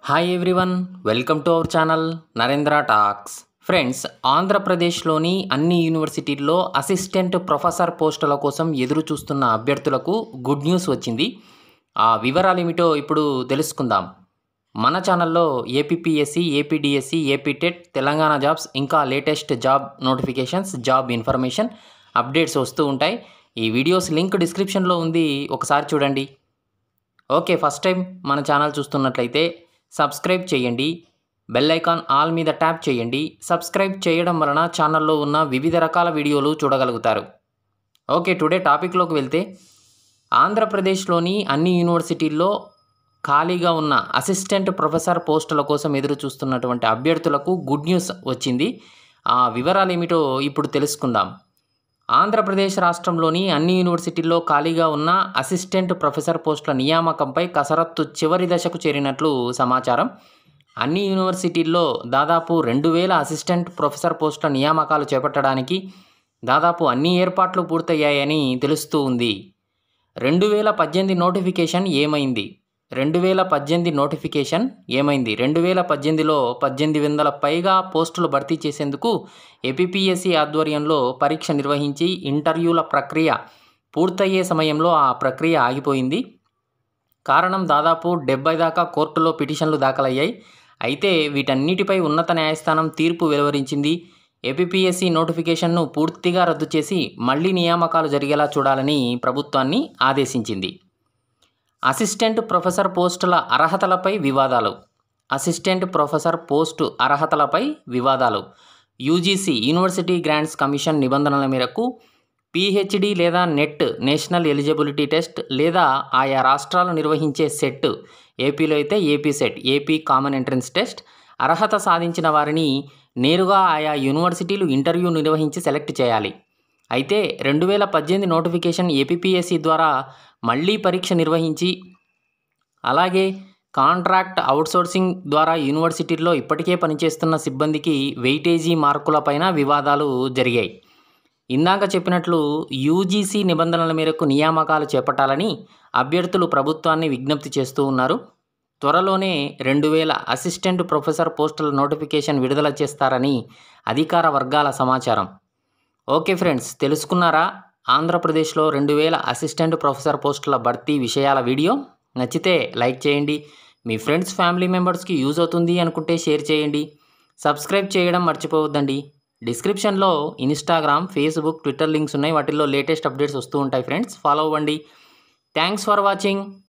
hi everyone welcome to our channel Narendra talks friends ఆంధ్రప్రదేశ్లోని అన్ని యూనివర్సిటీల్లో అసిస్టెంట్ ప్రొఫెసర్ పోస్టుల కోసం ఎదురు చూస్తున్న అభ్యర్థులకు గుడ్ న్యూస్ వచ్చింది ఆ వివరాలు ఏమిటో ఇప్పుడు తెలుసుకుందాం మన ఛానల్లో APPSC APDSC APTET Telangana jobs ఇంకా latest job notifications job information updates వస్తూ ఉంటాయి ఈ వీడియోస్ లింక్ డిస్క్రిప్షన్లో ఉంది ఒకసారి చూడండి ఓకే ఫస్ట్ టైం మన ఛానల్ చూస్తున్నట్లయితే సబ్స్క్రైబ్ చేయండి బెల్ ఐకాన్ ఆల్ మీద ట్యాప్ చేయండి సబ్స్క్రైబ్ చేయడం వలన ఛానల్లో ఉన్న వివిధ రకాల వీడియోలు చూడగలుగుతారు ఓకే టుడే టాపిక్లోకి వెళ్తే ఆంధ్రప్రదేశ్లోని అన్ని యూనివర్సిటీల్లో ఖాళీగా ఉన్న అసిస్టెంట్ ప్రొఫెసర్ పోస్టుల కోసం ఎదురు చూస్తున్నటువంటి అభ్యర్థులకు గుడ్ న్యూస్ వచ్చింది ఆ వివరాలు ఏమిటో ఇప్పుడు తెలుసుకుందాం ఆంధ్రప్రదేశ్ రాష్ట్రంలోని అన్ని యూనివర్సిటీల్లో ఖాళీగా ఉన్న అసిస్టెంట్ ప్రొఫెసర్ పోస్టుల నియామకంపై కసరత్తు చివరి దశకు చేరినట్లు సమాచారం అన్ని యూనివర్సిటీల్లో దాదాపు రెండు వేల అసిస్టెంట్ ప్రొఫెసర్ పోస్టుల నియామకాలు చేపట్టడానికి దాదాపు అన్ని ఏర్పాట్లు పూర్తయ్యాయని తెలుస్తూ ఉంది రెండు వేల పద్దెనిమిది నోటిఫికేషన్ ఏమైంది రెండు వేల పద్దెనిమిది నోటిఫికేషన్ ఏమైంది రెండు వేల పద్దెనిమిదిలో పద్దెనిమిది వందల పైగా పోస్టులు భర్తీ చేసేందుకు ఏపీపీఎస్సీ ఆధ్వర్యంలో పరీక్ష నిర్వహించి ఇంటర్వ్యూల ప్రక్రియ పూర్తయ్యే సమయంలో ఆ ప్రక్రియ ఆగిపోయింది కారణం దాదాపు డెబ్బై దాకా కోర్టులో పిటిషన్లు దాఖలయ్యాయి అయితే వీటన్నిటిపై ఉన్నత న్యాయస్థానం తీర్పు వెలువరించింది ఏపీపీఎస్సీ నోటిఫికేషన్ను పూర్తిగా రద్దు చేసి మళ్లీ నియామకాలు జరిగేలా చూడాలని ప్రభుత్వాన్ని ఆదేశించింది అసిస్టెంట్ ప్రొఫెసర్ పోస్టుల అర్హతలపై వివాదాలు అసిస్టెంట్ ప్రొఫెసర్ పోస్టు అర్హతలపై వివాదాలు యూజీసీ యూనివర్సిటీ గ్రాంట్స్ కమిషన్ నిబంధనల మేరకు పీహెచ్డీ లేదా నెట్ నేషనల్ ఎలిజిబిలిటీ టెస్ట్ లేదా ఆయా రాష్ట్రాలు నిర్వహించే సెట్ ఏపీలో అయితే AP set AP common entrance test అర్హత సాధించిన వారిని నేరుగా ఆయా యూనివర్సిటీలు ఇంటర్వ్యూ నిర్వహించి సెలెక్ట్ చేయాలి అయితే రెండు వేల పద్దెనిమిది నోటిఫికేషన్ ఏపీపీఎస్సీ ద్వారా మళ్ళీ పరీక్ష నిర్వహించి అలాగే కాంట్రాక్ట్ అవుట్సోర్సింగ్ ద్వారా యూనివర్సిటీల్లో ఇప్పటికే పనిచేస్తున్న సిబ్బందికి వెయిటేజీ మార్కులపైన వివాదాలు జరిగాయి ఇందాక చెప్పినట్లు యూజీసీ నిబంధనల మేరకు నియామకాలు చేపట్టాలని అభ్యర్థులు ప్రభుత్వాన్ని విజ్ఞప్తి చేస్తూ ఉన్నారు త్వరలోనే రెండు వేల అసిస్టెంట్ ప్రొఫెసర్ పోస్టుల నోటిఫికేషన్ విడుదల చేస్తారని అధికార వర్గాల సమాచారం ఓకే ఫ్రెండ్స్ తెలుసుకున్నారా ఆంధ్రప్రదేశ్లో రెండు వేల అసిస్టెంట్ ప్రొఫెసర్ పోస్టుల భర్తీ విషయాల వీడియో నచ్చితే లైక్ చేయండి మీ ఫ్రెండ్స్ ఫ్యామిలీ మెంబర్స్కి యూజ్ అవుతుంది అనుకుంటే షేర్ చేయండి సబ్స్క్రైబ్ చేయడం మర్చిపోవద్దండి డిస్క్రిప్షన్లో ఇన్స్టాగ్రామ్ ఫేస్బుక్ ట్విట్టర్ లింక్స్ ఉన్నాయి వాటిల్లో లేటెస్ట్ అప్డేట్స్ వస్తూ ఉంటాయి ఫ్రెండ్స్ ఫాలో అవ్వండి థ్యాంక్స్ ఫర్ వాచింగ్